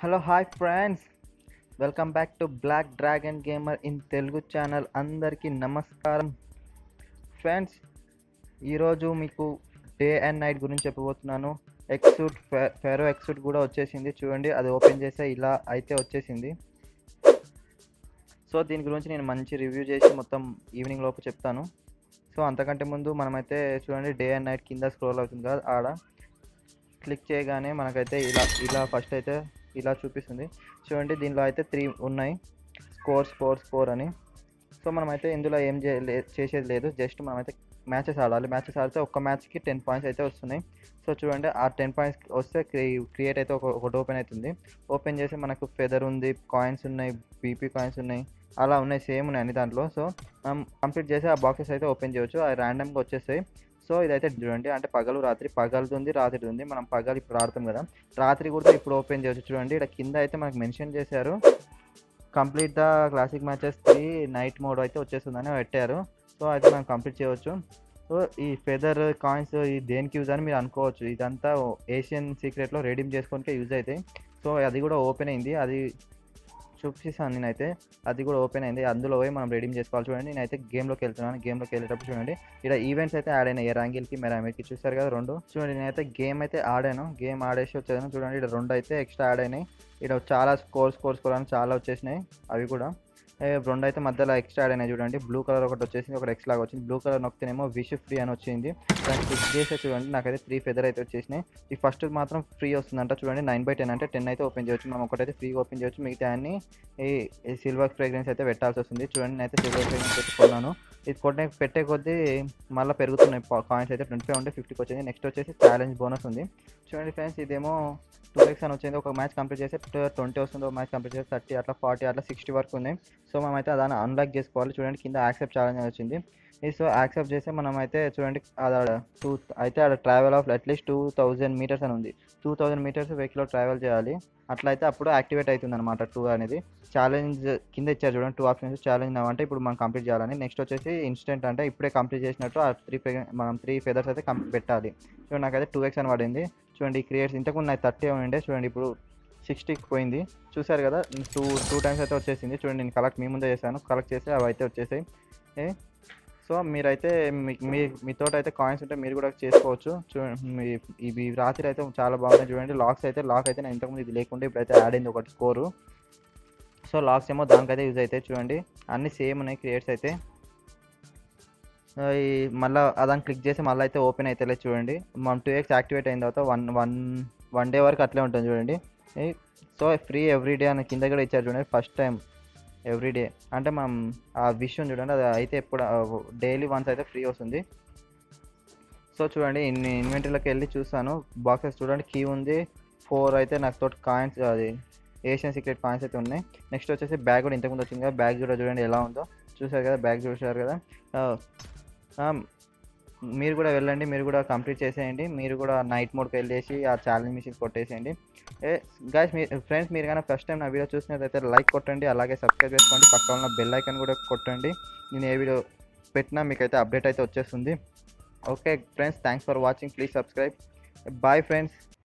hello hi friends welcome back to black dragon gamer in Telugu channel అందరికీ నమస్కారం friends ఈరోజు మీకు డే అండ్ నైట్ గురించి చెప్పబోతున్నాను ఎక్సూట్ ఫెరో ఎక్సూట్ కూడా వచ్చేసింది చూడండి అది ఓపెన్ చేస్తే ఇలా అయితే వచ్చేసింది సో దీని గురించి నేను మంచి రివ్యూ చేసి మొత్తం ఈవినింగ్ లోపు చెప్తాను సో అంతకంటే ముందు మనమైతే చూడండి డే అండ్ నైట్ కింద స్క్రోల్ అవుతుంది కదా ఆడ క్లిక్ చేయగానే మనకైతే ఇలా ఇలా ఫస్ట్ అయితే ఇలా చూపిస్తుంది చూడండి దీనిలో అయితే త్రీ ఉన్నాయి స్కోర్ స్కోర్ స్కోర్ అని సో మనమైతే ఇందులో ఏం చేయలే చేసేది లేదు జస్ట్ మనమైతే మ్యాచెస్ ఆడాలి మ్యాచెస్ ఆడితే ఒక్క మ్యాచ్కి టెన్ పాయింట్స్ అయితే వస్తున్నాయి సో చూడండి ఆ టెన్ పాయింట్స్ వస్తే క్రియేట్ అయితే ఒక ఒకటి ఓపెన్ అవుతుంది ఓపెన్ చేసి మనకు ఫెదర్ ఉంది కాయిన్స్ ఉన్నాయి బీపీ కాయిన్స్ ఉన్నాయి అలా ఉన్నాయి సేమ్ ఉన్నాయి అన్ని దాంట్లో సో మనం కంప్లీట్ చేసి ఆ బాక్సెస్ అయితే ఓపెన్ చేయొచ్చు అవి ర్యాండమ్గా వచ్చేస్తాయి సో ఇదైతే చూడండి అంటే పగలు రాత్రి పగలుది ఉంది రాత్రిది ఉంది మనం పగలు ఇప్పుడు ఆడుతాం కదా రాత్రి కూడా ఇప్పుడు ఓపెన్ చేయొచ్చు చూడండి ఇక్కడ కింద అయితే మనకు మెన్షన్ చేశారు complete the classic matches three night mode అయితే వచ్చేస్తుందని పెట్టారు సో అయితే మనం కంప్లీట్ చేయవచ్చు సో ఈ ఫెదర్ కాయిన్స్ ఈ దేనికి యూజ్ అని మీరు అనుకోవచ్చు ఇదంతా ఏషియన్ సీక్రెట్లో రెడీమ్ చేసుకోనికే యూజ్ అవుతాయి సో అది కూడా ఓపెన్ అయింది అది చూపిస్తాను నేనైతే అది కూడా ఓపెన్ అయింది అందులో పోయి మనం రెడీమ్ చేసుకోవాలి చూడండి నేనైతే గేమ్లోకి వెళ్తున్నాను గేమ్లోకి వెళ్ళేటప్పుడు చూడండి ఇక్కడ ఈవెంట్స్ అయితే యాడ్ అయినాయి ర్యాంగిల్కి మెరామిల్కి చూసారు కదా రెండు చూడండి నేనైతే గేమ్ అయితే ఆడాను గేమ్ ఆడేసి వచ్చాను చూడండి ఇక్కడ రెండు అయితే ఎక్స్ట్రా యాడ్ అయినాయి ఇక్కడ చాలా స్కోర్ స్కోర్ స్కోర్ అని చాలా వచ్చేసినాయి అవి కూడా ఏ, రెండు అయితే మధ్యలో ఎక్స్ట్రా యాడ్ అయినాయి చూడండి బ్లూ కలర్ ఒకటి వచ్చేసింది ఒకటి ఎక్స్ లాగా వచ్చింది బ్లూ కలర్ నొక్కితేనేమో విష్ ఫ్రీ అని వచ్చింది దాన్ని క్లిక్ చేస్తే చూడండి నాకైతే త్రీ ఫెదర్ అయితే వచ్చేసినాయి ఈ ఫస్ట్ మాత్రం ఫ్రీ వస్తుందంట చూడండి నైన్ బై టెన్ అంటే టెన్ అయితే ఓపెన్ చేయొచ్చు మనం ఒకటైతే ఫ్రీగా ఓపెన్ చేయొచ్చు మిగతా అన్ని ఈ సిల్వర్ ఫ్రేగ్రెన్స్ అయితే పెట్టాల్సి వస్తుంది చూడండి నేనైతే సిల్వర్ ఫ్రేగ్రెన్స్ అయితే కొన్నాను ఇది కొట్టే పెట్టే కొద్దీ మళ్ళీ పెరుగుతున్నాయి కాయిన్స్ అయితే ట్వంటీ ఫైవ్ ఉంటే ఫిఫ్టీకి వచ్చింది నెక్స్ట్ వచ్చేసి ఛాలెంజ్ బోనస్ ఉంది చూడండి ఫ్రెండ్స్ ఇదేమో టూ ఎక్స్ అని వచ్చింది ఒక మ్యాచ్ కంప్లీట్ చేస్తే ట్వంటీ వస్తుంది ఒక మ్యాచ్ కంప్లీట్ చేస్తే థర్టీ అట్లా ఫార్టీ అట్లా సిక్స్టీ వరకు ఉంది సో మనం అయితే దాన్ని అన్లాక్ చేసుకోవాలి చూడండి కింద యాక్సెప్ట్ ఛాలెంజ్ అని వచ్చింది ఈ సో యాక్సెప్ట్ చేస్తే మనం అయితే చూడండి అది టూ అయితే ఆడ travel of at least two thousand metres అని ఉంది టూ థౌజండ్ మీటర్స్ వెహికల్లో ట్రావెల్ చేయాలి అట్లా అయితే అప్పుడు యాక్టివేట్ అవుతుంది అనమాట టూ అనేది ఛాలెంజ్ కింద ఇచ్చారు చూడండి టూ ఆప్షన్స్ ఛాలెంజ్ అంటే ఇప్పుడు మనం కంప్లీట్ చేయాలని నెక్స్ట్ వచ్చేసి ఇన్స్టెంట్ అంటే ఇప్పుడే కంప్లీట్ చేసినట్టు ఆ త్రీ మనం త్రీ ఫెదర్స్ అయితే కంప్లీట్ పెట్టాలి చూడండి నాకైతే టూ ఎక్స్ అని పడింది చూడండి ఈ క్రియేట్స్ ఇంతకు నాకు థర్టీ ఉండే చూడండి ఇప్పుడు సిక్స్టీకి పోయింది చూసారు కదా టూ టూ టైమ్స్ అయితే వచ్చేసింది చూడండి నేను కలెక్ట్ మీ ముందే చేశాను కలెక్ట్ చేసి అవి అయితే వచ్చేసాయి ఏ సో మీరైతే మీ మీ మీతో అయితే కాయిన్స్ ఉంటే మీరు కూడా చేసుకోవచ్చు చూడండి మీ ఇవి రాత్రి అయితే చాలా బాగున్నాయి చూడండి లాక్స్ అయితే లాక్ అయితే నేను ఇంతకుముందు ఇది లేకుండా ఇప్పుడైతే యాడ్ అయింది ఒకటి స్కోరు సో లాక్స్ ఏమో దానికైతే యూజ్ అవుతాయి చూడండి అన్నీ సేమ్ ఉన్నాయి క్రియేట్స్ అయితే ఆ, ఈ మళ్ళీ అదాన్ని క్లిక్ చేసి మళ్ళీ అయితే ఓపెన్ అయితే చూడండి మనం టూ ఎక్స్ యాక్టివేట్ అయిన తర్వాత వన్ వన్ వన్ డే వరకు అట్లే ఉంటుంది చూడండి ఈ- సో ఫ్రీ ఎవ్రీ డే అని కింద కూడా ఇచ్చారు చూడండి ఫస్ట్ టైం ఎవ్రీ డే అంటే మనం ఆ విషయం చూడండి అది అయితే ఎప్పుడు డైలీ వన్స్ అయితే ఫ్రీ వస్తుంది సో చూడండి ఇన్ని ఇన్వెంటరీలోకి వెళ్ళి చూస్తాను బాక్సెస్ చూడండి కీ ఉంది ఫోర్ అయితే నాకు తోటి కాయిన్స్ అది ఏషియన్ సీక్రెట్ కాయిన్స్ అయితే ఉన్నాయి నెక్స్ట్ వచ్చేసి బ్యాగ్ కూడా ఇంతకుముందు వచ్చింది కదా బ్యాగ్ కూడా చూడండి ఎలా ఉందో చూసారు కదా బ్యాగ్ చూసారు కదా ఆ, ఆ, మీరు కూడా వెళ్ళండి మీరు కూడా కంప్లీట్ చేసేయండి మీరు కూడా నైట్ మోడ్కి వెళ్ళేసి ఆ ఛాలెంజ్ మిషన్ కొట్టేసేయండి ఏ గాయస్ మీ ఫ్రెండ్స్ మీరు కానీ ఫస్ట్ టైం నా వీడియో చూసినట్లయితే లైక్ కొట్టండి అలాగే సబ్స్క్రైబ్ చేసుకోండి పక్కన ఉన్న బెల్ ఐకాన్ కూడా కొట్టండి నేను ఏ వీడియో పెట్టినా మీకైతే అప్డేట్ అయితే వచ్చేస్తుంది okay friends thanks for watching please subscribe bye friends